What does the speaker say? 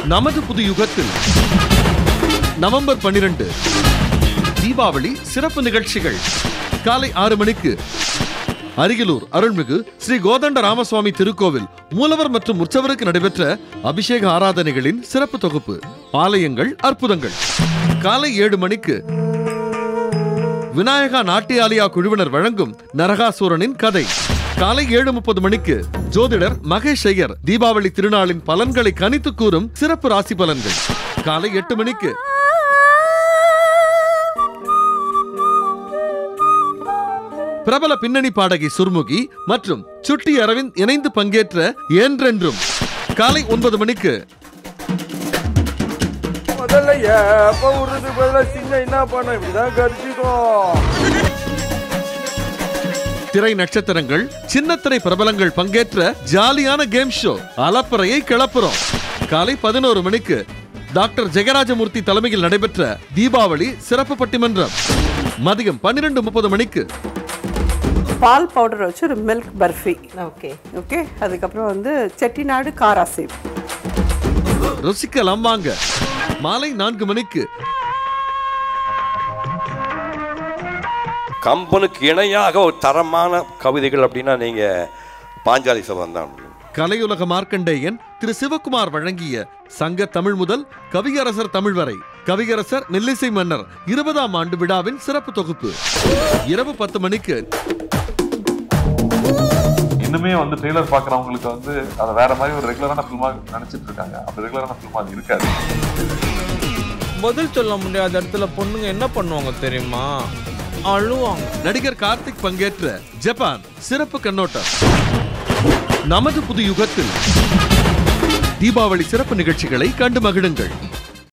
நமது புது யுகத்தில் நவம்பர் பன்னிரண்டு தீபாவளி சிறப்பு நிகழ்ச்சிகள் காலை ஆறு மணிக்கு அருகிலூர் அருள்மிகு ஸ்ரீ கோதண்ட ராமசுவாமி திருக்கோவில் மூலவர் மற்றும் உற்சவருக்கு நடைபெற்ற அபிஷேக ஆராதனைகளின் சிறப்பு தொகுப்பு ஆலயங்கள் அற்புதங்கள் காலை ஏழு மணிக்கு விநாயகா நாட்டியாலியா குழுவினர் வழங்கும் நரகாசூரனின் கதை காலை ஏழு முப்பது மணிக்கு ஜோதிடர் மகேஷ் ஐயர் தீபாவளி திருநாளின் பலன்களை கணித்து கூறும் சிறப்பு ராசி பலன்கள் காலை எட்டு மணிக்கு பிரபல பின்னணி பாடகி சுர்முகி மற்றும் சுட்டி அரவிந்த் இணைந்து பங்கேற்ற என்றென்றும் காலை ஒன்பது மணிக்கு முதல்ல ஏப்ப விடுறது பதிலா சின்ன என்ன பண்ண இப்படிதான் கடிச்சிக்கும் திரை நட்சத்திரங்கள் சின்னத்திரை பிரபலங்கள் பங்கேற்ற ஜாலியான கேம் ஷோ அலப்பறையை கிளப்புறோம் காலை பதினோரு மணிக்கு டாக்டர் ஜெகராஜமூர்த்தி தலைமையில் நடைபெற்ற தீபாவளி சிறப்பு பட்டிமன்றம் மதியம் பன்னிரண்டு முப்பது மணிக்கு பால் பவுடர் வச்சு ஒரு மில்க் பர்ஃபி ஓகே ஓகே அதுக்கப்புறம் வந்து செட்டிநாடு காரா சேவ் ருசிக்கலாம் வாங்க மாலை நான்கு மணிக்கு கம்பனுக்கு இணையாக ஒரு தரமான கவிதைகள் அப்படின்னா நீங்க பாஞ்சாலி சபதம் தான் அப்படின்னு. கலையுலக மார்க்கண்டேயன் திரு சிவகுமார் வழங்கிய சங்க தமிழ் முதல் கவியரசர் தமிழ் வரை கவியரசர் மெல்லிசை மன்னர் இருபதாம் ஆண்டு விழாவின் சிறப்பு தொகுப்பு இரவு பத்து மணிக்கு இன்னுமே வந்து ட்ரெய்லர் பார்க்குறவங்களுக்கு வந்து அதை வேற மாதிரி ஒரு ரெகுலரான ஃபில்மாக நினைச்சிட்டு இருக்காங்க அப்படி ரெகுலரான ஃபில்மா அது இருக்காது பதில் சொல்ல முடியாத இடத்துல பொண்ணுங்க என்ன பண்ணுவாங்க தெரியுமா அழுவாங்க நடிகர் கார்த்திக் பங்கேற்ற ஜப்பான் சிறப்பு கண்ணோட்டம் நமது புது யுகத்தில் தீபாவளி சிறப்பு நிகழ்ச்சிகளை கண்டு மகிழுங்கள்